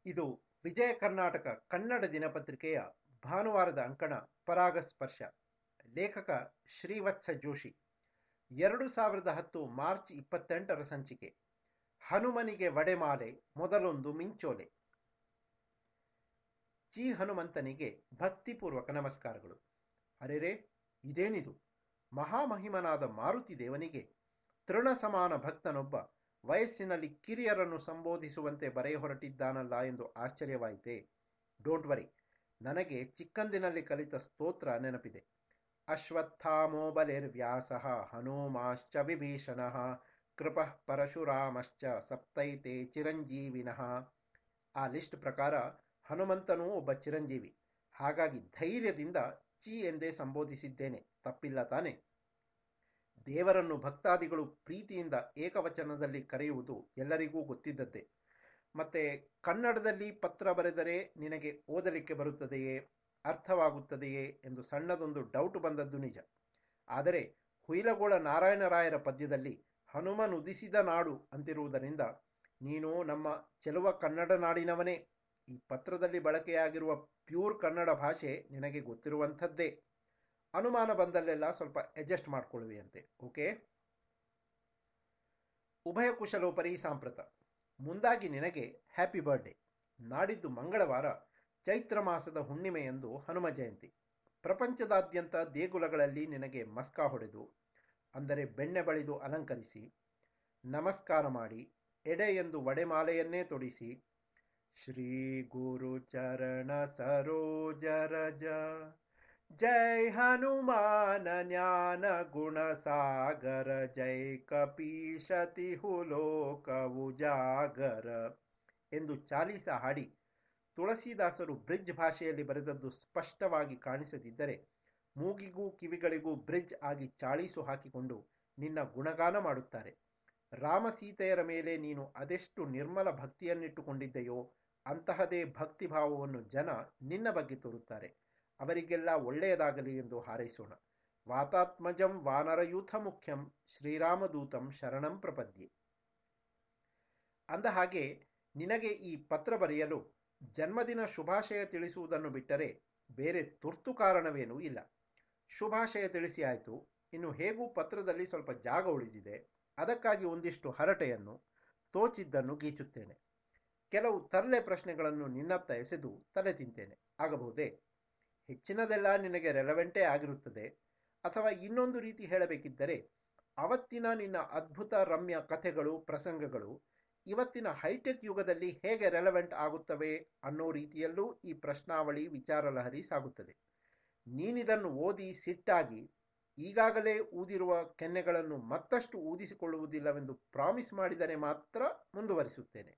ಇದು ವಿಜಯ ಕರ್ನಾಟಕ ಕನ್ನಡ ದಿನಪತ್ರಿಕೆಯ ಭಾನುವಾರದ ಅಂಕಣ ಪರಾಗಸ್ಪರ್ಶ ಲೇಖಕ ಶ್ರೀವತ್ಸ ಜೋಶಿ ಎರಡು ಸಾವಿರದ ಹತ್ತು ಮಾರ್ಚ್ ಇಪ್ಪತ್ತೆಂಟರ ಸಂಚಿಕೆ ಹನುಮನಿಗೆ ವಡೆಮಾಲೆ ಮೊದಲೊಂದು ಮಿಂಚೋಲೆ ಜಿ ಹನುಮಂತನಿಗೆ ಭಕ್ತಿಪೂರ್ವಕ ನಮಸ್ಕಾರಗಳು ಅರೆರೆ ಇದೇನಿದು ಮಹಾಮಹಿಮನಾದ ಮಾರುತಿ ದೇವನಿಗೆ ತೃಣ ಸಮಾನ ಭಕ್ತನೊಬ್ಬ ವಯಸ್ಸಿನಲ್ಲಿ ಕಿರಿಯರನ್ನು ಸಂಬೋಧಿಸುವಂತೆ ಬರೆಯ ಹೊರಟಿದ್ದಾನಲ್ಲ ಎಂದು ಆಶ್ಚರ್ಯವಾಯಿತೆ ಡೋಂಟ್ ವರಿ ನನಗೆ ಚಿಕ್ಕಂದಿನಲ್ಲಿ ಕಲಿತ ಸ್ತೋತ್ರ ನೆನಪಿದೆ ಅಶ್ವತ್ಥಾಮೋ ಬಲಿರ್ವ್ಯಾಸ ಹನುಮಾಶ್ಚ ವಿಭೀಷಣ ಕೃಪಃ ಪರಶುರಾಮಶ್ಚ ಸಪ್ತೈತೆ ಚಿರಂಜೀವಿನಃ ಆ ಲಿಸ್ಟ್ ಪ್ರಕಾರ ಹನುಮಂತನೂ ಒಬ್ಬ ಚಿರಂಜೀವಿ ಹಾಗಾಗಿ ಧೈರ್ಯದಿಂದ ಚಿ ಎಂದೇ ಸಂಬೋಧಿಸಿದ್ದೇನೆ ತಪ್ಪಿಲ್ಲ ತಾನೆ ದೇವರನ್ನು ಭಕ್ತಾದಿಗಳು ಪ್ರೀತಿಯಿಂದ ಏಕವಚನದಲ್ಲಿ ಕರೆಯುವುದು ಎಲ್ಲರಿಗೂ ಗೊತ್ತಿದ್ದದ್ದೇ ಮತ್ತೆ ಕನ್ನಡದಲ್ಲಿ ಪತ್ರ ಬರೆದರೆ ನಿನಗೆ ಓದಲಿಕ್ಕೆ ಬರುತ್ತದೆಯೇ ಅರ್ಥವಾಗುತ್ತದೆಯೇ ಎಂದು ಸಣ್ಣದೊಂದು ಡೌಟ್ ಬಂದದ್ದು ನಿಜ ಆದರೆ ಹುಯಿಲಗೋಳ ನಾರಾಯಣರಾಯರ ಪದ್ಯದಲ್ಲಿ ಹನುಮನ್ ಉದಿಸಿದ ನಾಡು ಅಂತಿರುವುದರಿಂದ ನೀನು ನಮ್ಮ ಚೆಲುವ ಕನ್ನಡ ನಾಡಿನವನೇ ಈ ಪತ್ರದಲ್ಲಿ ಬಳಕೆಯಾಗಿರುವ ಪ್ಯೂರ್ ಕನ್ನಡ ಭಾಷೆ ನಿನಗೆ ಗೊತ್ತಿರುವಂಥದ್ದೇ ಅನುಮಾನ ಬಂದಲ್ಲೆಲ್ಲ ಸ್ವಲ್ಪ ಅಡ್ಜಸ್ಟ್ ಮಾಡ್ಕೊಳ್ಳುವೆಯಂತೆ ಓಕೆ ಉಭಯ ಕುಶಲೋಪರಿ ಸಾಂಪ್ರತ ಮುಂದಾಗಿ ನಿನಗೆ ಹ್ಯಾಪಿ ಬರ್ಡೇ ನಾಡಿದ್ದು ಮಂಗಳವಾರ ಚೈತ್ರ ಮಾಸದ ಹುಣ್ಣಿಮೆಯಂದು ಹನುಮ ಜಯಂತಿ ಪ್ರಪಂಚದಾದ್ಯಂತ ದೇಗುಲಗಳಲ್ಲಿ ನಿನಗೆ ಮಸ್ಕಾ ಹೊಡೆದು ಅಂದರೆ ಬೆಣ್ಣೆ ಬಳಿದು ಅಲಂಕರಿಸಿ ನಮಸ್ಕಾರ ಮಾಡಿ ಎಡೆ ಎಂದು ವಡೆಮಾಲೆಯನ್ನೇ ತೊಡಿಸಿ ಶ್ರೀ ಗುರು ಚರಣ ಸರೋಜರಜ ಜೈ ಹನುಮಾನ ಜ್ಞಾನ ಗುಣ ಸಾಗರ ಜೈ ಕಪೀಶತಿ ಹುಲೋಕ ಉಜಾಗರ ಎಂದು ಚಾಲೀಸ ಹಾಡಿ ತುಳಸಿದಾಸರು ಬ್ರಿಡ್ಜ್ ಭಾಷೆಯಲ್ಲಿ ಬರೆದದ್ದು ಸ್ಪಷ್ಟವಾಗಿ ಕಾಣಿಸದಿದ್ದರೆ ಮೂಗಿಗೂ ಕಿವಿಗಳಿಗೂ ಬ್ರಿಡ್ಜ್ ಆಗಿ ಚಾಳೀಸು ಹಾಕಿಕೊಂಡು ನಿನ್ನ ಗುಣಗಾನ ಮಾಡುತ್ತಾರೆ ರಾಮ ಸೀತೆಯರ ಮೇಲೆ ನೀನು ಅದೆಷ್ಟು ನಿರ್ಮಲ ಭಕ್ತಿಯನ್ನಿಟ್ಟುಕೊಂಡಿದ್ದೆಯೋ ಅಂತಹದೇ ಭಕ್ತಿಭಾವವನ್ನು ಜನ ನಿನ್ನ ಬಗ್ಗೆ ತೋರುತ್ತಾರೆ ಅವರಿಗೆಲ್ಲ ಒಳ್ಳೆಯದಾಗಲಿ ಎಂದು ಹಾರೈಸೋಣ ವಾತಾತ್ಮಜಂ ವಾನರಯೂಥ ಮುಖ್ಯಂ ಶ್ರೀರಾಮದೂತಂ ಶರಣಂ ಪ್ರಪದ್ಯೆ ಅಂದ ಹಾಗೆ ನಿನಗೆ ಈ ಪತ್ರ ಬರೆಯಲು ಜನ್ಮದಿನ ಶುಭಾಶಯ ತಿಳಿಸುವುದನ್ನು ಬಿಟ್ಟರೆ ಬೇರೆ ತುರ್ತು ಕಾರಣವೇನೂ ಇಲ್ಲ ಶುಭಾಶಯ ತಿಳಿಸಿ ಆಯಿತು ಇನ್ನು ಹೇಗೂ ಪತ್ರದಲ್ಲಿ ಸ್ವಲ್ಪ ಜಾಗ ಉಳಿದಿದೆ ಅದಕ್ಕಾಗಿ ಒಂದಿಷ್ಟು ಹರಟೆಯನ್ನು ತೋಚಿದ್ದನ್ನು ಗೀಚುತ್ತೇನೆ ಕೆಲವು ತರಲೆ ಪ್ರಶ್ನೆಗಳನ್ನು ನಿನ್ನತ್ತ ಎಸೆದು ತಲೆ ತಿಂತೇನೆ ಆಗಬಹುದೇ ಹೆಚ್ಚಿನದೆಲ್ಲ ನಿನಗೆ ರೆಲವೆಂಟೇ ಆಗಿರುತ್ತದೆ ಅಥವಾ ಇನ್ನೊಂದು ರೀತಿ ಹೇಳಬೇಕಿದ್ದರೆ ಅವತ್ತಿನ ನಿನ್ನ ಅದ್ಭುತ ರಮ್ಯ ಕಥೆಗಳು ಪ್ರಸಂಗಗಳು ಇವತ್ತಿನ ಹೈಟೆಕ್ ಯುಗದಲ್ಲಿ ಹೇಗೆ ರೆಲವೆಂಟ್ ಆಗುತ್ತವೆ ಅನ್ನೋ ರೀತಿಯಲ್ಲೂ ಈ ಪ್ರಶ್ನಾವಳಿ ವಿಚಾರಲಹರಿ ಸಾಗುತ್ತದೆ ನೀನಿದನ್ನು ಓದಿ ಸಿಟ್ಟಾಗಿ ಈಗಾಗಲೇ ಊದಿರುವ ಕೆನ್ನೆಗಳನ್ನು ಮತ್ತಷ್ಟು ಊದಿಸಿಕೊಳ್ಳುವುದಿಲ್ಲವೆಂದು ಪ್ರಾಮಿಸ್ ಮಾಡಿದರೆ ಮಾತ್ರ ಮುಂದುವರಿಸುತ್ತೇನೆ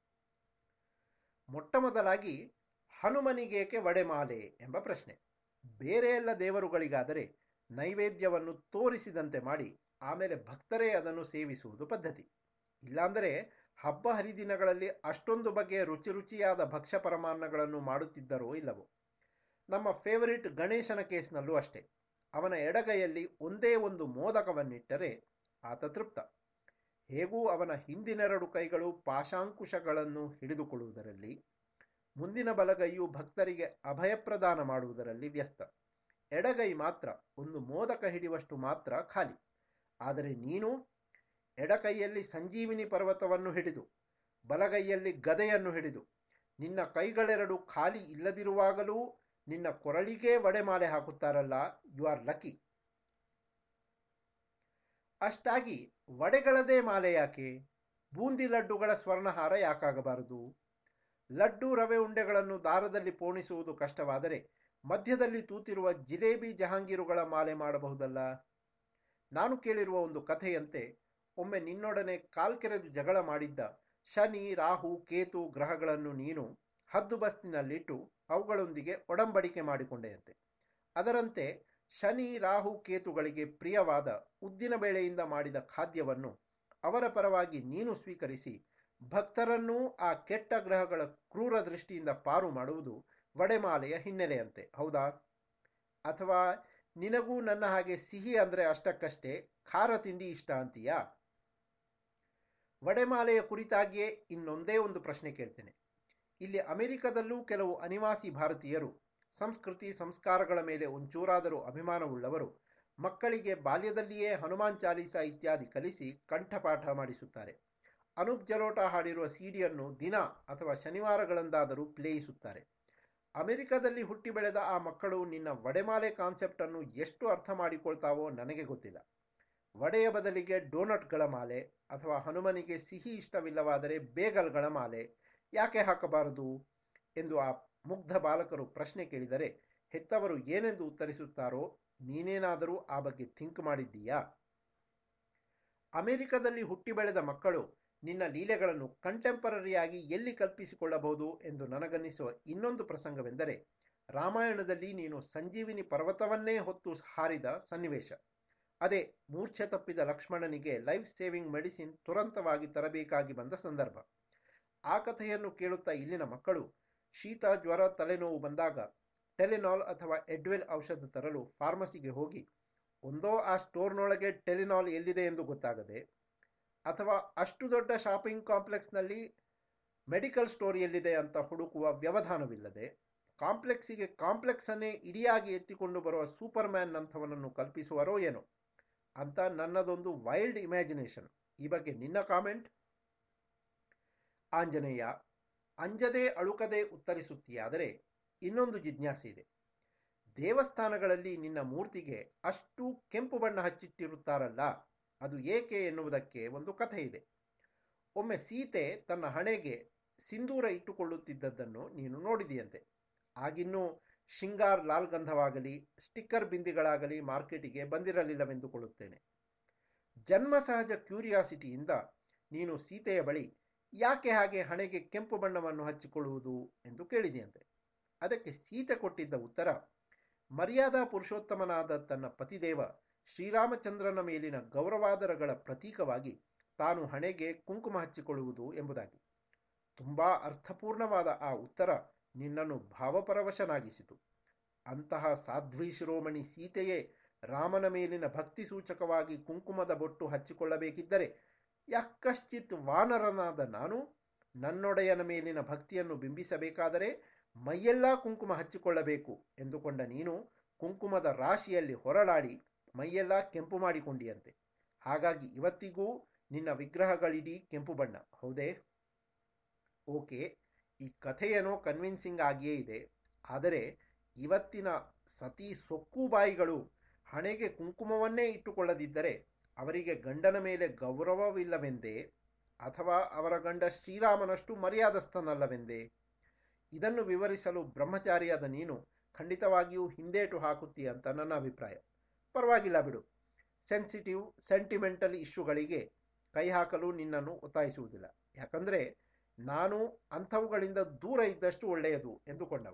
ಮೊಟ್ಟ ಮೊದಲಾಗಿ ಹನುಮನಿಗೇಕೆ ವಡೆಮಾಲೆ ಎಂಬ ಪ್ರಶ್ನೆ ಬೇರೆ ಎಲ್ಲ ದೇವರುಗಳಿಗಾದರೆ ನೈವೇದ್ಯವನ್ನು ತೋರಿಸಿದಂತೆ ಮಾಡಿ ಆಮೇಲೆ ಭಕ್ತರೇ ಅದನ್ನು ಸೇವಿಸುವುದು ಪದ್ಧತಿ ಇಲ್ಲಾಂದರೆ ಹಬ್ಬ ಹರಿದಿನಗಳಲ್ಲಿ ಅಷ್ಟೊಂದು ಬಗೆಯ ರುಚಿ ರುಚಿಯಾದ ಭಕ್ಷ್ಯ ಪರಮಾನ್ನಗಳನ್ನು ಮಾಡುತ್ತಿದ್ದರೋ ಇಲ್ಲವೋ ನಮ್ಮ ಫೇವರಿಟ್ ಗಣೇಶನ ಕೇಸ್ನಲ್ಲೂ ಅಷ್ಟೇ ಅವನ ಎಡಗೈಯಲ್ಲಿ ಒಂದೇ ಒಂದು ಮೋದಕವನ್ನಿಟ್ಟರೆ ಆತ ತೃಪ್ತ ಹೇಗೂ ಅವನ ಹಿಂದಿನೆರಡು ಕೈಗಳು ಪಾಶಾಂಕುಶಗಳನ್ನು ಹಿಡಿದುಕೊಳ್ಳುವುದರಲ್ಲಿ ಮುಂದಿನ ಬಲಗೈಯು ಭಕ್ತರಿಗೆ ಅಭಯ ಪ್ರದಾನ ಮಾಡುವುದರಲ್ಲಿ ವ್ಯಸ್ತ ಎಡಗೈ ಮಾತ್ರ ಒಂದು ಮೋದಕ ಹಿಡಿಯುವಷ್ಟು ಮಾತ್ರ ಖಾಲಿ ಆದರೆ ನೀನು ಎಡಕೈಯಲ್ಲಿ ಸಂಜೀವಿನಿ ಪರ್ವತವನ್ನು ಹಿಡಿದು ಬಲಗೈಯಲ್ಲಿ ಗದೆಯನ್ನು ಹಿಡಿದು ನಿನ್ನ ಕೈಗಳೆರಡು ಖಾಲಿ ಇಲ್ಲದಿರುವಾಗಲೂ ನಿನ್ನ ಕೊರಳಿಗೇ ವಡೆಮಾಲೆ ಹಾಕುತ್ತಾರಲ್ಲ ಯು ಆರ್ ಲಕ್ಕಿ ಅಷ್ಟಾಗಿ ವಡೆಗಳದೇ ಮಾಲೆ ಯಾಕೆ ಬೂಂದಿ ಲಡ್ಡುಗಳ ಸ್ವರ್ಣಹಾರ ಯಾಕಾಗಬಾರದು ಲಡ್ಡು ರವೆ ಉಂಡೆಗಳನ್ನು ದಾರದಲ್ಲಿ ಪೋಣಿಸುವುದು ಕಷ್ಟವಾದರೆ ಮಧ್ಯದಲ್ಲಿ ತೂತಿರುವ ಜಿಲೇಬಿ ಜಹಾಂಗೀರುಗಳ ಮಾಲೆ ಮಾಡಬಹುದಲ್ಲ ನಾನು ಕೇಳಿರುವ ಒಂದು ಕಥೆಯಂತೆ ಒಮ್ಮೆ ನಿನ್ನೊಡನೆ ಕಾಲ್ಕೆರೆದು ಜಗಳ ಮಾಡಿದ್ದ ಶನಿ ರಾಹು ಕೇತು ಗ್ರಹಗಳನ್ನು ನೀನು ಹದ್ದು ಬಸ್ತಿನಲ್ಲಿಟ್ಟು ಅವುಗಳೊಂದಿಗೆ ಒಡಂಬಡಿಕೆ ಮಾಡಿಕೊಂಡೆಯಂತೆ ಅದರಂತೆ ಶನಿ ರಾಹು ಕೇತುಗಳಿಗೆ ಪ್ರಿಯವಾದ ಉದ್ದಿನ ಬೇಳೆಯಿಂದ ಮಾಡಿದ ಖಾದ್ಯವನ್ನು ಅವರ ಪರವಾಗಿ ನೀನು ಸ್ವೀಕರಿಸಿ ಭಕ್ತರನ್ನೂ ಆ ಕೆಟ್ಟ ಗ್ರಹಗಳ ಕ್ರೂರ ದೃಷ್ಟಿಯಿಂದ ಪಾರು ಮಾಡುವುದು ವಡೆಮಾಲೆಯ ಹಿನ್ನೆಲೆಯಂತೆ ಹೌದಾ ಅಥವಾ ನಿನಗೂ ನನ್ನ ಹಾಗೆ ಸಿಹಿ ಅಂದರೆ ಅಷ್ಟಕ್ಕಷ್ಟೇ ಖಾರ ತಿಂಡಿ ಇಷ್ಟ ಅಂತೀಯಾ ವಡೆಮಾಲೆಯ ಕುರಿತಾಗಿಯೇ ಇನ್ನೊಂದೇ ಒಂದು ಪ್ರಶ್ನೆ ಕೇಳ್ತೇನೆ ಇಲ್ಲಿ ಅಮೆರಿಕದಲ್ಲೂ ಕೆಲವು ಅನಿವಾಸಿ ಭಾರತೀಯರು ಸಂಸ್ಕೃತಿ ಸಂಸ್ಕಾರಗಳ ಮೇಲೆ ಒಂಚೂರಾದರೂ ಅಭಿಮಾನವುಳ್ಳವರು ಮಕ್ಕಳಿಗೆ ಬಾಲ್ಯದಲ್ಲಿಯೇ ಹನುಮಾನ್ ಚಾಲೀಸ ಇತ್ಯಾದಿ ಕಲಿಸಿ ಕಂಠಪಾಠ ಮಾಡಿಸುತ್ತಾರೆ ಅನೂಪ್ ಜಲೋಟ ಹಾಡಿರುವ ಸಿಡಿಯನ್ನು ದಿನ ಅಥವಾ ಶನಿವಾರಗಳಂದಾದರೂ ಪ್ಲೇಯಿಸುತ್ತಾರೆ ಅಮೆರಿಕದಲ್ಲಿ ಹುಟ್ಟಿ ಬೆಳೆದ ಆ ಮಕ್ಕಳು ನಿನ್ನ ವಡೆಮಾಲೆ ಕಾನ್ಸೆಪ್ಟನ್ನು ಎಷ್ಟು ಅರ್ಥ ಮಾಡಿಕೊಳ್ತಾವೋ ನನಗೆ ಗೊತ್ತಿಲ್ಲ ವಡೆಯ ಬದಲಿಗೆ ಡೋನಟ್ಗಳ ಮಾಲೆ ಅಥವಾ ಹನುಮನಿಗೆ ಸಿಹಿ ಇಷ್ಟವಿಲ್ಲವಾದರೆ ಬೇಗಲ್ಗಳ ಮಾಲೆ ಯಾಕೆ ಹಾಕಬಾರದು ಎಂದು ಆ ಮುಗ್ಧ ಬಾಲಕರು ಪ್ರಶ್ನೆ ಕೇಳಿದರೆ ಹೆತ್ತವರು ಏನೆಂದು ಉತ್ತರಿಸುತ್ತಾರೋ ನೀನೇನಾದರೂ ಆ ಬಗ್ಗೆ ಥಿಂಕ್ ಮಾಡಿದ್ದೀಯಾ ಅಮೆರಿಕದಲ್ಲಿ ಹುಟ್ಟಿ ಬೆಳೆದ ಮಕ್ಕಳು ನಿನ್ನ ಲೀಲೆಗಳನ್ನು ಕಂಟೆಂಪರರಿಯಾಗಿ ಎಲ್ಲಿ ಕಲ್ಪಿಸಿಕೊಳ್ಳಬಹುದು ಎಂದು ನನಗನ್ನಿಸುವ ಇನ್ನೊಂದು ಪ್ರಸಂಗವೆಂದರೆ ರಾಮಾಯಣದಲ್ಲಿ ನೀನು ಸಂಜೀವಿನಿ ಪರ್ವತವನ್ನೇ ಹೊತ್ತು ಹಾರಿದ ಸನ್ನಿವೇಶ ಅದೇ ಮೂರ್ಛೆ ತಪ್ಪಿದ ಲಕ್ಷ್ಮಣನಿಗೆ ಲೈಫ್ ಸೇವಿಂಗ್ ಮೆಡಿಸಿನ್ ತುರಂತವಾಗಿ ತರಬೇಕಾಗಿ ಬಂದ ಸಂದರ್ಭ ಆ ಕಥೆಯನ್ನು ಕೇಳುತ್ತಾ ಇಲ್ಲಿನ ಮಕ್ಕಳು ಶೀತ ಜ್ವರ ತಲೆನೋವು ಬಂದಾಗ ಟೆಲಿನಾಲ್ ಅಥವಾ ಎಡ್ವೆಲ್ ಔಷಧ ತರಲು ಫಾರ್ಮಸಿಗೆ ಹೋಗಿ ಒಂದೋ ಆ ಸ್ಟೋರ್ನೊಳಗೆ ಟೆಲಿನಾಲ್ ಎಲ್ಲಿದೆ ಎಂದು ಗೊತ್ತಾಗದೆ ಅಥವಾ ಅಷ್ಟು ದೊಡ್ಡ ಶಾಪಿಂಗ್ ಕಾಂಪ್ಲೆಕ್ಸ್ನಲ್ಲಿ ಮೆಡಿಕಲ್ ಸ್ಟೋರ್ ಎಲ್ಲಿದೆ ಅಂತ ಹುಡುಕುವ ವ್ಯವಧಾನವಿಲ್ಲದೆ ಕಾಂಪ್ಲೆಕ್ಸಿಗೆ ಕಾಂಪ್ಲೆಕ್ಸನ್ನೇ ಇಡಿಯಾಗಿ ಎತ್ತಿಕೊಂಡು ಬರುವ ಸೂಪರ್ ಮ್ಯಾನ್ನಂಥವನನ್ನು ಕಲ್ಪಿಸುವರೋ ಏನೋ ಅಂತ ನನ್ನದೊಂದು ವೈಲ್ಡ್ ಇಮ್ಯಾಜಿನೇಷನ್ ಈ ಬಗ್ಗೆ ನಿನ್ನ ಕಾಮೆಂಟ್ ಆಂಜನೇಯ ಅಂಜದೇ ಅಳುಕದೆ ಉತ್ತರಿಸುತ್ತೀಯಾದರೆ ಇನ್ನೊಂದು ಜಿಜ್ಞಾಸೆ ಇದೆ ದೇವಸ್ಥಾನಗಳಲ್ಲಿ ನಿನ್ನ ಮೂರ್ತಿಗೆ ಅಷ್ಟು ಕೆಂಪು ಬಣ್ಣ ಹಚ್ಚಿಟ್ಟಿರುತ್ತಾರಲ್ಲ ಅದು ಏಕೆ ಎನ್ನುವುದಕ್ಕೆ ಒಂದು ಕಥೆ ಇದೆ ಒಮ್ಮೆ ಸೀತೆ ತನ್ನ ಹಣೆಗೆ ಸಿಂಧೂರ ಇಟ್ಟುಕೊಳ್ಳುತ್ತಿದ್ದದ್ದನ್ನು ನೀನು ನೋಡಿದೆಯಂತೆ ಆಗಿನ್ನೂ ಶಿಂಗಾರ್ ಲಾಲ್ ಗಂಧವಾಗಲಿ ಸ್ಟಿಕ್ಕರ್ ಬಿಂದಿಗಳಾಗಲಿ ಮಾರ್ಕೆಟಿಗೆ ಬಂದಿರಲಿಲ್ಲವೆಂದುಕೊಳ್ಳುತ್ತೇನೆ ಜನ್ಮ ಸಹಜ ಕ್ಯೂರಿಯಾಸಿಟಿಯಿಂದ ನೀನು ಸೀತೆಯ ಬಳಿ ಯಾಕೆ ಹಾಗೆ ಹಣೆಗೆ ಕೆಂಪು ಬಣ್ಣವನ್ನು ಹಚ್ಚಿಕೊಳ್ಳುವುದು ಎಂದು ಕೇಳಿದೆಯಂತೆ ಅದಕ್ಕೆ ಸೀತೆ ಕೊಟ್ಟಿದ್ದ ಉತ್ತರ ಮರ್ಯಾದಾ ಪುರುಷೋತ್ತಮನಾದ ತನ್ನ ಪತಿದೇವ ಶ್ರೀರಾಮಚಂದ್ರನ ಮೇಲಿನ ಗೌರವಾದರಗಳ ಪ್ರತೀಕವಾಗಿ ತಾನು ಹಣೆಗೆ ಕುಂಕುಮ ಹಚ್ಚಿಕೊಳ್ಳುವುದು ಎಂಬುದಾಗಿ ತುಂಬಾ ಅರ್ಥಪೂರ್ಣವಾದ ಆ ಉತ್ತರ ನಿನ್ನನ್ನು ಭಾವಪರವಶನಾಗಿಸಿತು ಅಂತಹ ಸಾಧ್ವಿ ಶಿರೋಮಣಿ ಸೀತೆಯೇ ರಾಮನ ಮೇಲಿನ ಭಕ್ತಿ ಸೂಚಕವಾಗಿ ಕುಂಕುಮದ ಬೊಟ್ಟು ಹಚ್ಚಿಕೊಳ್ಳಬೇಕಿದ್ದರೆ ಯಾಕಶ್ಚಿತ್ ವಾನರನಾದ ನಾನು ನನ್ನೊಡೆಯನ ಮೇಲಿನ ಭಕ್ತಿಯನ್ನು ಬಿಂಬಿಸಬೇಕಾದರೆ ಮೈಯೆಲ್ಲ ಕುಂಕುಮ ಹಚ್ಚಿಕೊಳ್ಳಬೇಕು ಎಂದುಕೊಂಡ ನೀನು ಕುಂಕುಮದ ರಾಶಿಯಲ್ಲಿ ಹೊರಳಾಡಿ ಮೈಯೆಲ್ಲ ಕೆಂಪು ಮಾಡಿಕೊಂಡಿಯಂತೆ ಹಾಗಾಗಿ ಇವತ್ತಿಗೂ ನಿನ್ನ ವಿಗ್ರಹಗಳಿಡೀ ಕೆಂಪು ಬಣ್ಣ ಹೌದೇ ಓಕೆ ಈ ಕಥೆಯೇನೋ ಕನ್ವಿನ್ಸಿಂಗ್ ಆಗಿಯೇ ಇದೆ ಆದರೆ ಇವತ್ತಿನ ಸತಿ ಸೊಕ್ಕುಬಾಯಿಗಳು ಹಣೆಗೆ ಕುಂಕುಮವನ್ನೇ ಇಟ್ಟುಕೊಳ್ಳದಿದ್ದರೆ ಅವರಿಗೆ ಗಂಡನ ಮೇಲೆ ಗೌರವವಿಲ್ಲವೆಂದೇ ಅಥವಾ ಅವರ ಗಂಡ ಶ್ರೀರಾಮನಷ್ಟು ಮರ್ಯಾದಸ್ಥನಲ್ಲವೆಂದೇ ಇದನ್ನು ವಿವರಿಸಲು ಬ್ರಹ್ಮಚಾರಿಯಾದ ನೀನು ಖಂಡಿತವಾಗಿಯೂ ಹಿಂದೇಟು ಹಾಕುತ್ತೀಯ ಅಂತ ನನ್ನ ಅಭಿಪ್ರಾಯ ಪರವಾಗಿಲ್ಲ ಬಿಡು ಸೆನ್ಸಿಟಿವ್ ಸೆಂಟಿಮೆಂಟಲ್ ಇಶ್ಯೂಗಳಿಗೆ ಕೈ ಹಾಕಲು ನಿನ್ನನ್ನು ಒತ್ತಾಯಿಸುವುದಿಲ್ಲ ಯಾಕಂದರೆ ನಾನು ಅಂಥವುಗಳಿಂದ ದೂರ ಇದ್ದಷ್ಟು ಒಳ್ಳೆಯದು ಎಂದುಕೊಂಡವ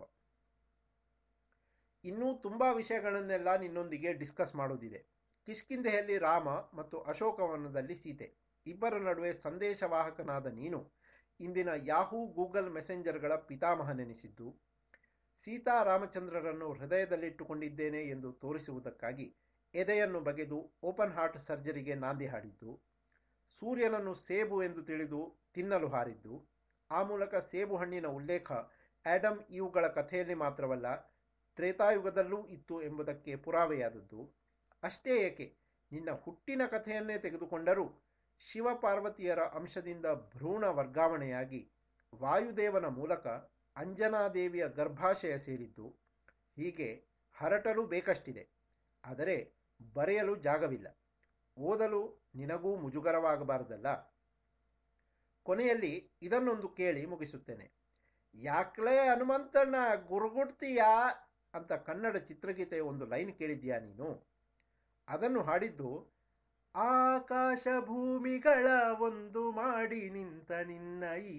ಇನ್ನೂ ತುಂಬ ವಿಷಯಗಳನ್ನೆಲ್ಲ ನಿನ್ನೊಂದಿಗೆ ಡಿಸ್ಕಸ್ ಮಾಡೋದಿದೆ ಕಿಷ್ಕಿಂಧೆಯಲ್ಲಿ ರಾಮ ಮತ್ತು ಅಶೋಕವನದಲ್ಲಿ ಸೀತೆ ಇಬ್ಬರ ನಡುವೆ ಸಂದೇಶವಾಹಕನಾದ ನೀನು ಇಂದಿನ ಯಾಹೂ ಗೂಗಲ್ ಮೆಸೆಂಜರ್ಗಳ ಪಿತಾಮಹನೆನಿಸಿದ್ದು ಸೀತಾ ರಾಮಚಂದ್ರರನ್ನು ಹೃದಯದಲ್ಲಿಟ್ಟುಕೊಂಡಿದ್ದೇನೆ ಎಂದು ತೋರಿಸುವುದಕ್ಕಾಗಿ ಎದೆಯನ್ನು ಬಗೆದು ಓಪನ್ ಹಾರ್ಟ್ ಸರ್ಜರಿಗೆ ನಾಂದಿ ಹಾಡಿದ್ದು ಸೂರ್ಯನನ್ನು ಸೇಬು ಎಂದು ತಿಳಿದು ತಿನ್ನಲು ಹಾರಿದ್ದು ಆ ಮೂಲಕ ಸೇಬು ಹಣ್ಣಿನ ಉಲ್ಲೇಖ ಆ್ಯಡಮ್ ಇವುಗಳ ಕಥೆಯಲ್ಲಿ ಮಾತ್ರವಲ್ಲ ತ್ರೇತಾಯುಗದಲ್ಲೂ ಇತ್ತು ಎಂಬುದಕ್ಕೆ ಪುರಾವೆಯಾದದ್ದು ಅಷ್ಟೇ ಏಕೆ ನಿನ್ನ ಹುಟ್ಟಿನ ಕಥೆಯನ್ನೇ ತೆಗೆದುಕೊಂಡರೂ ಶಿವಪಾರ್ವತಿಯರ ಅಂಶದಿಂದ ಭ್ರೂಣ ವರ್ಗಾವಣೆಯಾಗಿ ವಾಯುದೇವನ ಮೂಲಕ ಅಂಜನಾದೇವಿಯ ಗರ್ಭಾಶಯ ಸೇರಿದ್ದು ಹೀಗೆ ಹರಟಲು ಬೇಕಷ್ಟಿದೆ ಆದರೆ ಬರೆಯಲು ಜಾಗವಿಲ್ಲ ಓದಲು ನಿನಗೂ ಮುಜುಗರವಾಗಬಾರದಲ್ಲ ಕೊನೆಯಲ್ಲಿ ಇದನ್ನೊಂದು ಕೇಳಿ ಮುಗಿಸುತ್ತೇನೆ ಯಾಕ್ಲೇ ಹನುಮಂತಣ್ಣ ಗುರುಗುಡ್ತೀಯಾ ಅಂತ ಕನ್ನಡ ಚಿತ್ರಗೀತೆಯ ಒಂದು ಲೈನ್ ಕೇಳಿದ್ಯಾ ನೀನು ಅದನ್ನು ಹಾಡಿದ್ದು ಆಕಾಶ ಭೂಮಿಗಳ ಒಂದು ಮಾಡಿ ನಿಂತ ನಿನ್ನ ಈ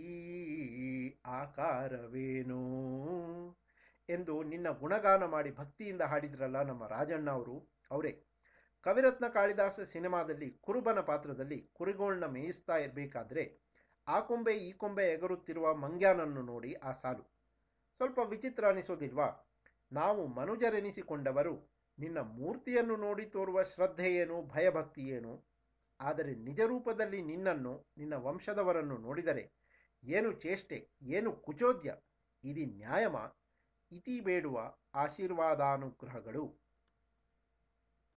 ಆಕಾರವೇನೋ ಎಂದು ನಿನ್ನ ಗುಣಗಾನ ಮಾಡಿ ಭಕ್ತಿಯಿಂದ ಹಾಡಿದ್ರಲ್ಲ ನಮ್ಮ ರಾಜಣ್ಣ ಅವರು ಅವರೇ ಕವಿರತ್ನ ಕಾಳಿದಾಸ ಸಿನಿಮಾದಲ್ಲಿ ಕುರುಬನ ಪಾತ್ರದಲ್ಲಿ ಕುರಿಗೋಳ್ನ ಮೇಯಿಸ್ತಾ ಇರಬೇಕಾದ್ರೆ ಆ ಕೊಂಬೆ ಈ ಕೊಂಬೆ ಎಗರುತ್ತಿರುವ ಮಂಗ್ಯಾನನ್ನು ನೋಡಿ ಆ ಸಾಲು ಸ್ವಲ್ಪ ವಿಚಿತ್ರ ಅನಿಸೋದಿಲ್ವಾ ನಾವು ಮನುಜರೆನಿಸಿಕೊಂಡವರು ನಿನ್ನ ಮೂರ್ತಿಯನ್ನು ನೋಡಿ ತೋರುವ ಶ್ರದ್ಧೆಯೇನು ಭಯಭಕ್ತಿಯೇನು ಆದರೆ ನಿಜ ರೂಪದಲ್ಲಿ ನಿನ್ನನ್ನು ನಿನ್ನ ವಂಶದವರನ್ನು ನೋಡಿದರೆ ಏನು ಚೇಷ್ಟೆ ಏನು ಕುಚೋದ್ಯ ಇದು ನ್ಯಾಯಮ ಇತಿ ಬೇಡುವ ಆಶೀರ್ವಾದಾನುಗ್ರಹಗಳು